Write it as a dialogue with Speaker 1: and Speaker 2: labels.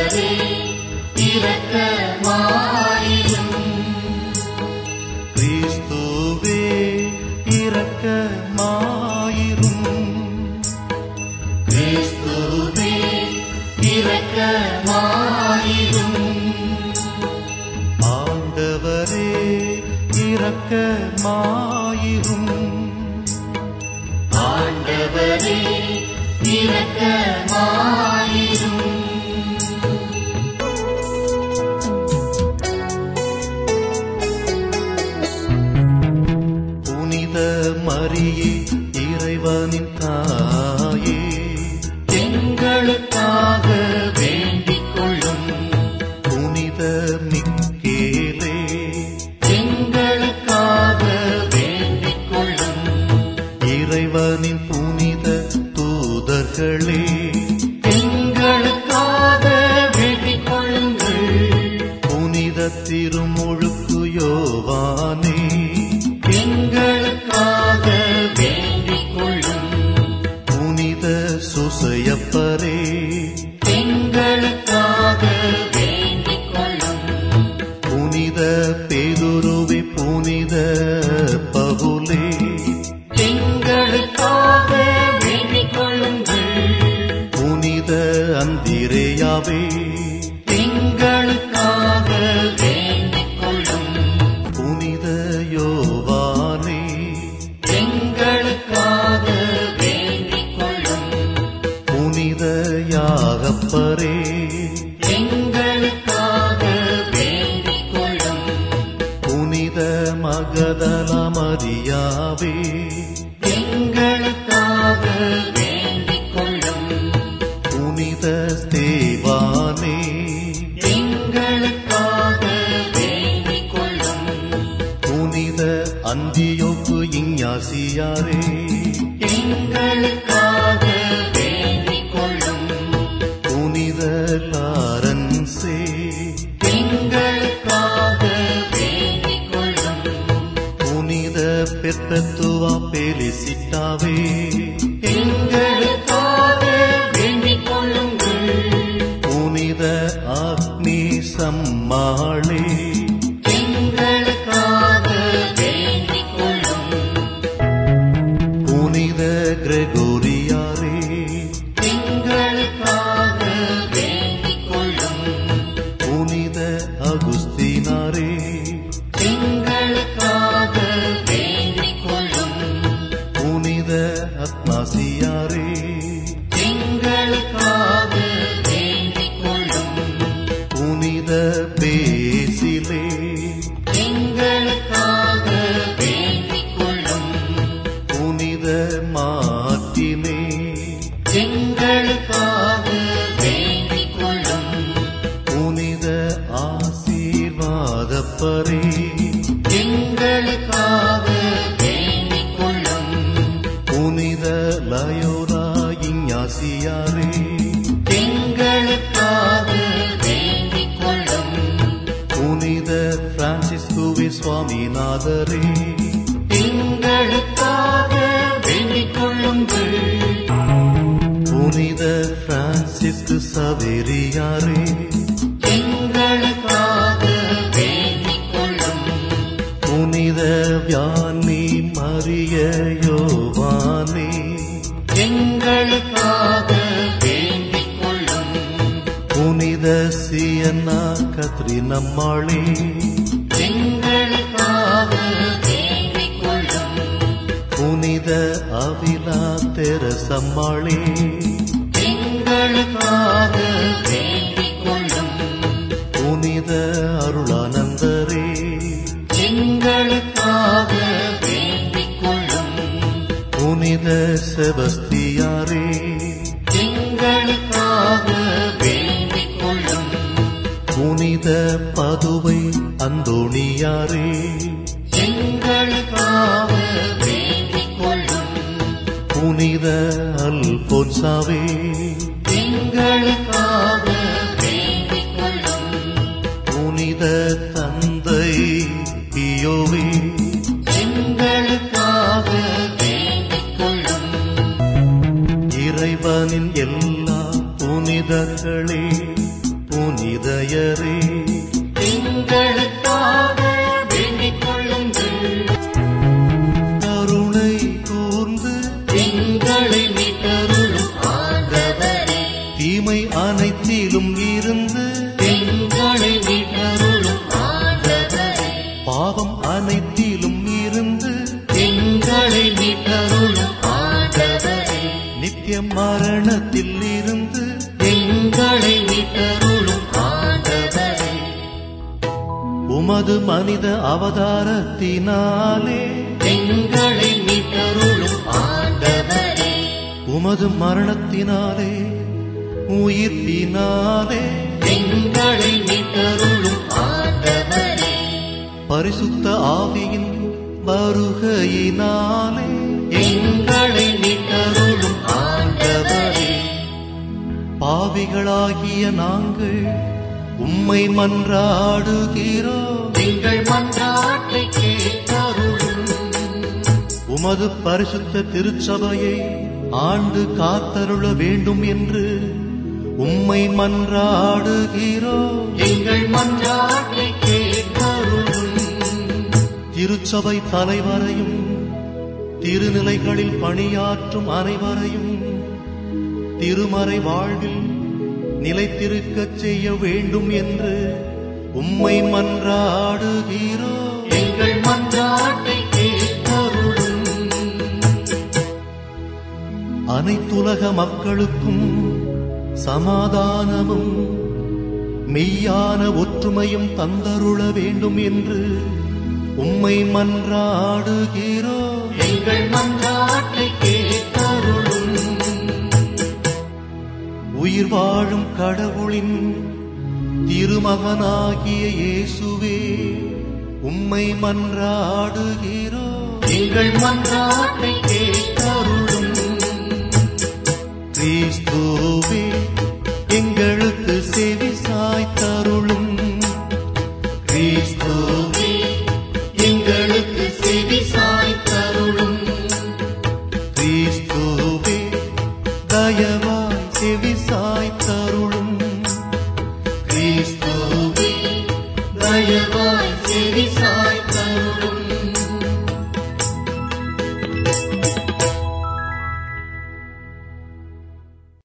Speaker 1: ஆண்டவரே இரக்கமாயிரும்
Speaker 2: கிறிஸ்துவே இரக்கமாயிரும்
Speaker 1: கிறிஸ்துவே இரக்கமாயிரும்
Speaker 2: ஆண்டவரே இரக்கமாயிரும்
Speaker 1: ஆண்டவரே இரக்கமாயிரும்
Speaker 2: புனித மரியே இறைவனின் தாயே
Speaker 1: எங்களுக்காக வேண்டிக் கொள்ளும்
Speaker 2: புனித மிக்கேலே
Speaker 1: எங்களுக்காக வேண்டிக் கொள்ளும்
Speaker 2: இறைவனின் புனித தூதர்களே
Speaker 1: எங்களுக்காக வேண்டிக் கொள்ளுங்கள்
Speaker 2: புனித திருமுழுக்கு யோவானே
Speaker 1: எங்களுக்காக வேண்டிக் கொள்ளும்
Speaker 2: புனித சுசையப்பரே
Speaker 1: எங்களுக்காக வேண்டிக் கொள்ளும்
Speaker 2: புனித பேதுருவி புனித பகுலே
Speaker 1: எங்களுக்காக வேண்டிக் கொள்ளுங்கள்
Speaker 2: புனித அந்திரேயாவே
Speaker 1: எங்களுக்காக வேண்டிக் கொள்ளும்
Speaker 2: புனித யோவானே
Speaker 1: எங்களுக்காக வேண்டிக் கொள்ளும்
Speaker 2: புனித யாகப்பரே
Speaker 1: எங்களுக்காக வேண்டிக் கொள்ளும்
Speaker 2: புனித மகதலமதியாவே
Speaker 1: எங்களுக்காக வேண்டிக் கொள்ளும்
Speaker 2: புனித ஸ்தேவானே
Speaker 1: எங்களுக்காக வேண்டிக் கொள்ளும்
Speaker 2: புனித அந்தியோக்கு இஞ்ஞாசியாரே
Speaker 1: எங்களுக்காக வேண்டிக் கொள்ளும்
Speaker 2: புனித லாரன்சே
Speaker 1: எங்களுக்காக வேண்டிக் கொள்ளும்
Speaker 2: புனித பெர்பத்துவா பெலிசிட்டாவே
Speaker 1: எங்களுக்காக வேண்டிக் கொள்ளுங்கள்
Speaker 2: புனித அக்னி சம்மாளே
Speaker 1: எங்களுக்காக வேண்டிக் கொள்ளும்
Speaker 2: புனித கிரெகோரியாரே
Speaker 1: எங்களுக்காக வேண்டிக் கொள்ளும்
Speaker 2: புனித அகுஸ்தீனாரே
Speaker 1: எங்களுக்காக வேண்டிக் கொள்ளும்
Speaker 2: புனித அத்மாசியாரே
Speaker 1: எங்களுக்காக வேண்டிக் கொள்ளும்
Speaker 2: புனித பேசிலே
Speaker 1: எங்களுக்காக வேண்டிக் கொள்ளும்
Speaker 2: புனித மாத்தினே
Speaker 1: எங்களுக்காக வேண்டிக் கொள்ளும்
Speaker 2: புனித ஆசீர்வாதப்பரே
Speaker 1: எங்களுக்காக வேண்டிக் கொள்ளும்
Speaker 2: புனித லயோரா இஞ்ஞாசியாரே
Speaker 1: எங்களுக்காக வேண்டிக் கொள்ளும்
Speaker 2: புனித பிரான்சிஸ்குவே சுவாமிநாதரே
Speaker 1: எங்களுக்காக வேண்டிக் கொள்ளுங்கள்
Speaker 2: புனித பிரான்சிஸ்கு சவேரியாரே
Speaker 1: எங்களுக்காக வேண்டிக் கொள்ளும்
Speaker 2: புனித வியானி மரிய யோவானே
Speaker 1: எங்களுக்காக வேண்டிக் கொள்ளும்
Speaker 2: புனித சியன்னா கத்ரினம்மாளே
Speaker 1: எங்களுக்காக வேண்டிக் கொள்ளும்
Speaker 2: புனித அவிலா தெரசம்மாளே
Speaker 1: எங்களுக்காக வேண்டிக் கொள்ளும்
Speaker 2: புனித அருளானந்தரே
Speaker 1: எங்களுக்காக வேண்டிக் கொள்ளும்
Speaker 2: புனித செபஸ்தியாரே
Speaker 1: எங்களுக்காக வேண்டிக் கொள்ளும்
Speaker 2: புனித பதுவை அந்தோணியாரே
Speaker 1: எங்களுக்காக வேண்டிக் கொள்ளும்
Speaker 2: புனித அல்போன்சாவே
Speaker 1: எங்களுக்காக வேண்டிக் கொள்ளும்
Speaker 2: புனித தந்தை பியோவே
Speaker 1: எங்களுக்காக வேண்டிக் கொள்ளும்
Speaker 2: இறைவனின் எல்லா புனிதர்களே புனிதயரே
Speaker 1: எங்களுக்காக வேண்டிக் கொள்ளுங்கள்
Speaker 2: கருணை கூர்ந்து
Speaker 1: எங்களை மீட்டருளும் ஆண்டவரே
Speaker 2: தீமை அனைத்திலும் இருந்து
Speaker 1: எங்களை மீட்டருளும் ஆண்டவரே
Speaker 2: பாவம் அனைத்திலும் இருந்து
Speaker 1: எங்களை மீட்டருளும் ஆண்டவரே
Speaker 2: நித்திய மரணத்தில் இருந்து
Speaker 1: எங்களை மீட்டருளும் ஆண்டவரே
Speaker 2: உமது மனித அவதாரத்தினாலே
Speaker 1: எங்களை மீட்டருளும் ஆண்டவரே
Speaker 2: உமது மரணத்தினாலே உயிர்ப்பினாலே
Speaker 1: எங்களை மீட்டருளும் ஆண்டவரே
Speaker 2: பரிசுத்த ஆவியின் வருகையினாலே
Speaker 1: எங்களை மீட்டருளும் ஆண்டவரே
Speaker 2: பாவிகளாகிய நாங்கள் உம்மை மன்றாடுகிறோம்
Speaker 1: எங்கள் மன்றாட்டை கேட்டருளும்
Speaker 2: உமது பரிசுத்த திருச்சபையை ஆண்டு காத்தருள வேண்டும் என்று உம்மை மன்றாடுகிறோம்
Speaker 1: எங்கள் மன்றாட்டை கேட்டருளும்
Speaker 2: திருச்சபை தலைவரையும் திருநிலைகளில் பணியாற்றும் அனைவரையும் திருமறை வாழ்வில் நிலைத்திருக்கச் செய்ய வேண்டும் என்று உம்மை மன்றாடுகிறோம்
Speaker 1: எங்கள் மன்றாட்டை கேட்டருளும்
Speaker 2: அனைத்துலக மக்களுக்கும் சமாதானமும் மெய்யான ஒற்றுமையும் தந்தருள வேண்டும் என்று உம்மை மன்றாடுகிறோம்
Speaker 1: எங்கள் மன்றாட்டை கேட்டருளும்
Speaker 2: உயிர் வாழும் கடவுளின் திருமகனாகிய இயேசுவே உம்மை மன்றாடுகிறோம்
Speaker 1: எங்கள் மன்றாட்டை கேட்டருளும்
Speaker 2: கிறிஸ்துவே எங்களுக்கு செவி சாய்த்தருளும் கிறிஸ்துவே
Speaker 1: எங்களுக்கு செவி சாய்த்தருளும்
Speaker 2: கிறிஸ்துவே தயவாய் செவி சாய்த்தருளும் கிறிஸ்துவே
Speaker 1: தயவாய் செவி சாய்